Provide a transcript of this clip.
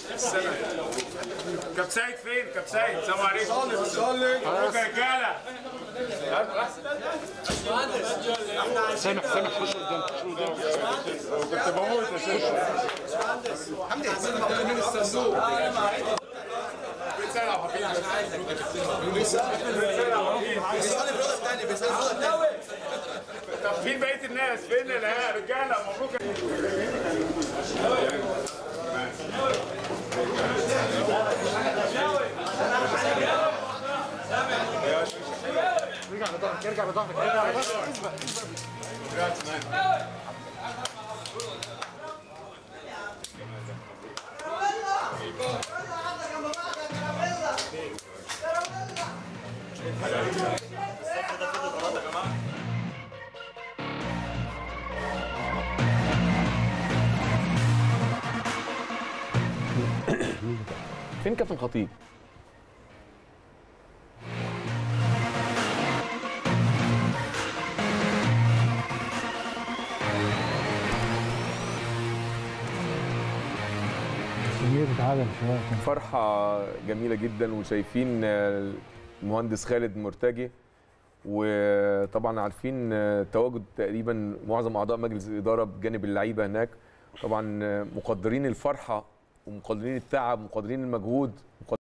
كاب سيد فين كاب سيد السلام عليكم صلي صلي مبروك يا رجاله سامح سامح خش قدام خش قدام كنت بموت يا شيخ حمدي حسين مبروك من الصندوق بيتسال على حبيبي بيسألني في الأوضة الثانية بيسألني في الأوضة الثانية طب فين بقيه الناس فين يا رجاله مبروك ارجع لظهرك ارجع لظهرك ارجع لظهرك فين كابتن خطيب؟ فرحة جميلة جدا وشايفين آه، المهندس خالد مرتجي وطبعا عارفين آه، تواجد تقريبا معظم اعضاء مجلس الاداره بجانب اللعيبه هناك طبعا آه، مقدرين الفرحه ومقدرين التعب مقدرين المجهود